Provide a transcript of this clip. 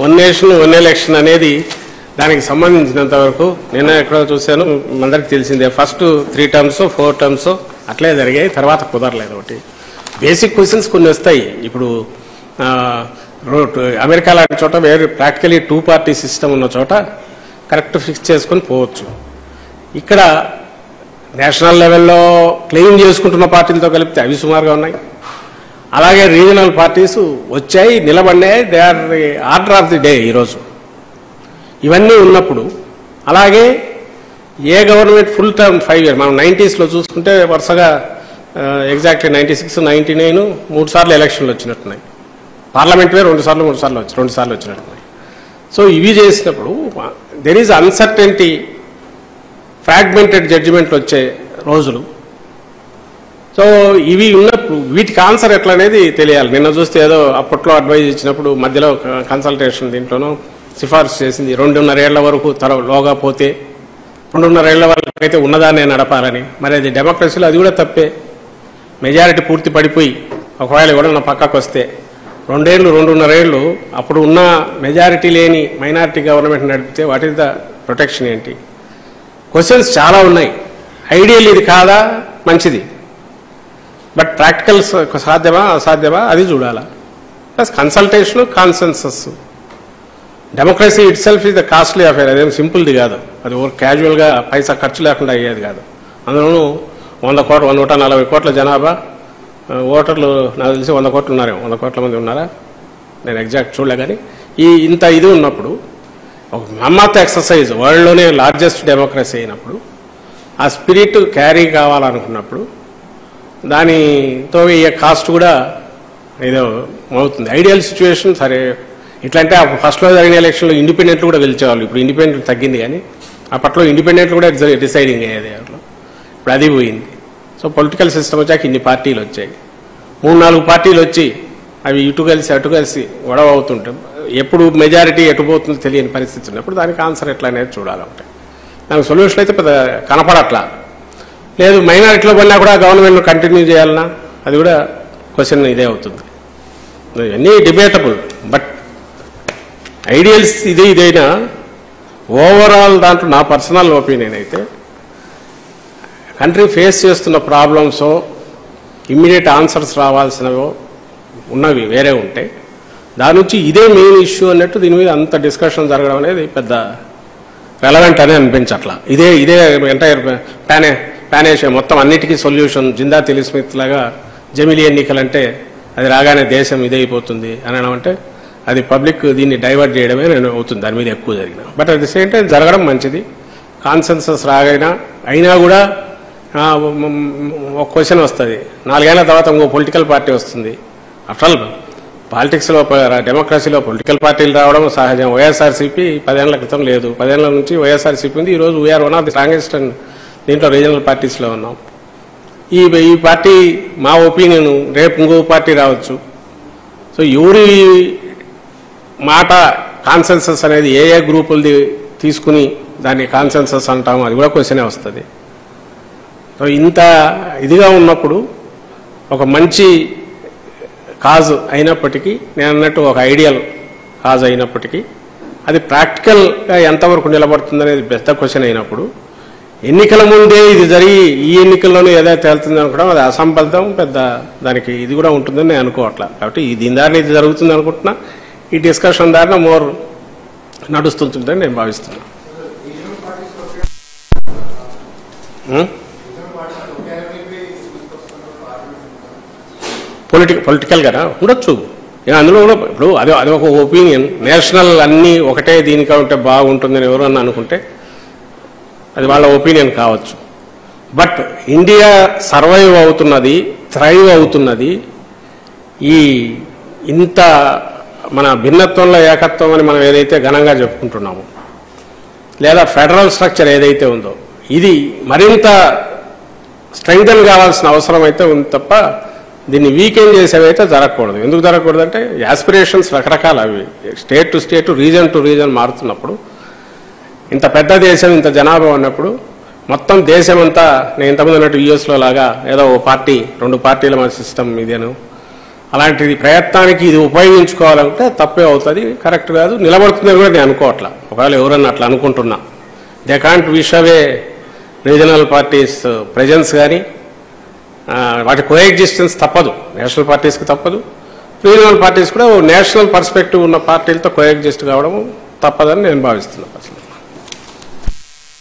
One nation one election అనేది దానికి సంబంధించినంత వరకు నేను ఎక్కడో చూశాను అందరికి తెలిసిందే first three terms four terms అట్లే జరిగాయి తర్వాత కుదరలేదు ఒకటి బేసిక్ క్వశ్చన్స్ కొన్ని వస్తాయి ఇప్పుడు ఆ, రో- అమెరికా లాంటి చోట వేరే ప్రాక్టికలీ టూ పార్టీ సిస్టమ్ ఉన్న చోట కరెక్ట్ ఫిక్స్ చేసుకొని పోవచ్చు ఇక్కడ నేషనల్ లెవెల్లో క్లెయిమ్ చేసుకుంటున్న పార్టీలతో కలిపితే అవి సుమారుగా ఉన్నాయి అలాగే రీజనల్ పార్టీస్ వచ్చాయి నిలబడినాయి they are the order of the day ఈరోజు ఇవన్నీ ఉన్నప్పుడు అలాగే ఏ government full term five year మనం నైంటీస్లో చూసుకుంటే వరుసగా exactly ninety six ninety nine మూడు సార్లు ఎలక్షన్లు వచ్చినట్టున్నాయి పార్లమెంట్వే రెండు సార్లు మూడు సార్లు వచ్చి రెండు సార్లు వచ్చినట్టున్నాయి సో ఇవి చేసినప్పుడు దెర్ ఈజ్ అన్సర్టెంటీ ఫ్రాగ్మెంటెడ్ జడ్జిమెంట్లు వచ్చే రోజులు సో ఇవి ఉన్నప్పుడు వీటికి ఆన్సర్ ఎట్లా అనేది తెలియాలి నిన్న చూస్తే ఏదో అప్పట్లో అడ్వైజ్ ఇచ్చినప్పుడు మధ్యలో కన్సల్టేషన్ దీంట్లోనూ సిఫార్సు చేసింది రెండున్నరేళ్ల వరకు తర లోగా పోతే రెండున్నరేళ్ల వరకు అయితే ఉన్నదాన్నే నడపాలని మరి అది డెమోక్రసీలో అది కూడా తప్పే మెజారిటీ పూర్తి పడిపోయి ఒకవేళ ఎవడన్నా పక్కకు వస్తే రెండేళ్ళు రెండున్నరేళ్ళు అప్పుడు ఉన్న మెజారిటీ లేని మైనారిటీ గవర్నమెంట్ నడిపితే వాట్ ఈస్ ద ప్రొటెక్షన్ ఏంటి క్వశ్చన్స్ చాలా ఉన్నాయి ఐడియల్ ఇది కాదా మంచిది బట్ ప్రాక్టికల్ సాధ్యమా అసాధ్యమా అది చూడాలా plus consultation consensus democracy itself is the costly affair అదేం సింపుల్ది కాదు అది ఓ క్యాజువల్గా పైసా ఖర్చు లేకుండా అయ్యేది కాదు అందులోనూ వంద కోట్ల వంద నూట నలభై కోట్ల జనాభా ఆ, ఓటర్లు నాకు తెలిసి వంద కోట్లు ఉన్నారేమో వంద కోట్ల మంది ఉన్నారా నేను ఎగ్జాక్ట్ చూడలే కానీ ఈ ఇంత ఇది ఉన్నప్పుడు ఒక మమ్మత్ ఎక్సర్సైజ్ వరల్డ్లోనే లార్జెస్ట్ డెమోక్రసీ అయినప్పుడు ఆ స్పిరిట్ క్యారీ కావాలనుకున్నప్పుడు దానితో అయ్యే కాస్ట్ కూడా ఏదో అవుతుంది ఐడియల్ సిచ్యువేషన్ సరే ఇట్లంటే అప్పుడు ఫస్ట్లో జరిగిన ఎలక్షన్లో ఇండిపెండెంట్లు కూడా గెలిచేవాళ్ళు ఇప్పుడు ఇండిపెండెంట్ తగ్గింది కానీ అప్పట్లో ఇండిపెండెంట్ కూడా డిసైడింగ్ అయ్యేది అట్లా ఇప్పుడు అది పోయింది సో పొలిటికల్ సిస్టమ్ వచ్చాక ఇన్ని పార్టీలు వచ్చాయి మూడు నాలుగు పార్టీలు వచ్చి అవి ఇటు కలిసి అటు కలిసి గొడవ అవుతుంటాం ఎప్పుడు మెజారిటీ ఎటు పోతుందో తెలియని పరిస్థితి ఉన్నప్పుడు దానికి ఆన్సర్ ఎట్లా అనేది చూడాలంటే దానికి సొల్యూషన్ అయితే పెద్ద కనపడట్లా లేదు మైనారిటీలో పడినా కూడా గవర్నమెంట్ కంటిన్యూ చేయాలన్నా అది కూడా క్వశ్చన్ ఇదే అవుతుంది ఇవన్నీ డిబేటబుల్ బట్ ఐడియల్స్ ఇది ఇదైనా ఓవరాల్ దాంట్లో నా పర్సనల్ ఒపీనియన్ అయితే కంట్రీ ఫేస్ చేస్తున్న ప్రాబ్లమ్స్ ఇమ్మీడియట్ ఆన్సర్స్ రావాల్సినవో ఉన్నవి వేరే ఉంటే దాని నుంచి ఇదే మెయిన్ ఇష్యూ అన్నట్టు దీని మీద అంత డిస్కషన్ జరగడం అనేది పెద్ద రెలవెంట్ అని అనిపించట్లా ఇదే ఇదే ఎంటైర్ ప్యానే ప్యానేషియా మొత్తం అన్నిటికీ సొల్యూషన్ జిందా తెలిస్మిత్ లాగా జమిలీ ఎన్నికలంటే అది రాగానే దేశం ఇదైపోతుంది అని అనడం అంటే అది పబ్లిక్ దీన్ని డైవర్ట్ చేయడమే నేను అవుతుంది దాని మీద ఎక్కువ జరిగిన but at the same time జరగడం మంచిది కాన్సెన్సస్ రాగైనా అయినా కూడా ఆ, మ్, మ్, ఒక క్వశ్చన్ వస్తుంది నాలుగేళ్ల తర్వాత ఇంకో పొలిటికల్ పార్టీ వస్తుంది ఆఫ్టర్ ఆల్ పాలిటిక్స్లో డెమోక్రసీలో పొలిటికల్ పార్టీలు రావడం సహజం వైఎస్ఆర్సీపీ పదేళ్ల క్రితం లేదు పదేళ్ల నుంచి వైఎస్ఆర్సీపీ ఉంది ఈరోజు we're one of the strongest and దీంట్లో రీజనల్ పార్టీస్లో ఉన్నాం ఈ ఈ పార్టీ మా ఒపీనియన్ రేపు ఇంకో పార్టీ రావచ్చు సో ఎవరి మాట కాన్సెన్సస్ అనేది ఏ ఏ గ్రూపులది తీసుకుని దాన్ని కాన్సెన్సస్ అంటాము అది కూడా క్వశ్చనే వస్తుంది సో ఇంత ఇదిగా ఉన్నప్పుడు ఒక మంచి కాజ్ అయినప్పటికీ నేను అన్నట్టు ఒక ఐడియల్ కాజ్ అయినప్పటికీ అది ప్రాక్టికల్గా ఎంతవరకు నిలబడుతుంది అనేది పెద్ద క్వశ్చన్ అయినప్పుడు ఎన్నికల ముందే ఇది జరిగి ఈ ఎన్నికల్లోనూ ఏదో తేలుతుంది అనుకోవడం అది అసంబద్ధం పెద్ద దానికి ఇది కూడా ఉంటుందని నేను అనుకోవట్లా కాబట్టి ఈ దీని దారిని ఇది జరుగుతుంది అనుకుంటున్నా ఈ డిస్కషన్ దారిన మోర్ నడుస్తుంటుందని నేను భావిస్తున్నాను ఉం? పొలిటికల్ పొలిటికల్గానా ఉండొచ్చు ఇక అందులో కూడా ఇప్పుడు అది అది ఒక ఒపీనియన్ నేషనల్ అన్నీ ఒకటే దీనికా ఉంటే బాగుంటుందని ఎవరన్నా అనుకుంటే అది వాళ్ళ ఒపీనియన్ కావచ్చు బట్ ఇండియా సర్వైవ్ అవుతున్నది థ్రైవ్ అవుతున్నది ఈ ఇంత మన భిన్నత్వంలో ఏకత్వం అని మనం ఏదైతే ఘనంగా చెప్పుకుంటున్నామో లేదా ఫెడరల్ స్ట్రక్చర్ ఏదైతే ఉందో ఇది మరింత స్ట్రెంగ్తన్ కావాల్సిన అవసరం అయితే ఉంది తప్ప దీన్ని వీకెండ్ చేసేవైతే జరగకూడదు ఎందుకు జరగకూడదు అంటే యాస్పిరేషన్స్ రకరకాల అవి state to state region to region మారుతున్నప్పుడు ఇంత పెద్ద దేశం ఇంత జనాభా ఉన్నప్పుడు మొత్తం దేశం అంతా నేను ఇంతకుముందు అన్నట్టు యూఎస్లో లాగా ఏదో ఓ పార్టీ రెండు పార్టీల మన సిస్టమ్ ఇదేను అలాంటిది ప్రయత్నానికి ఇది ఉపయోగించుకోవాలంటే తప్పే అవుతుంది కరెక్ట్ కాదు నిలబడుతుందని కూడా నేను అనుకోవట్లా ఒకవేళ ఎవరన్నా అట్లా అనుకుంటున్నా they can't wish away regional parties presence కానీ వాటి కో ఎగ్జిస్టెన్స్ తప్పదు నేషనల్ పార్టీస్కి తప్పదు రీజనల్ పార్టీస్ కూడా నేషనల్ పర్స్పెక్టివ్ ఉన్న పార్టీలతో కో ఎగ్జిస్ట్ కావడం తప్పదని నేను భావిస్తున్నాను అసలు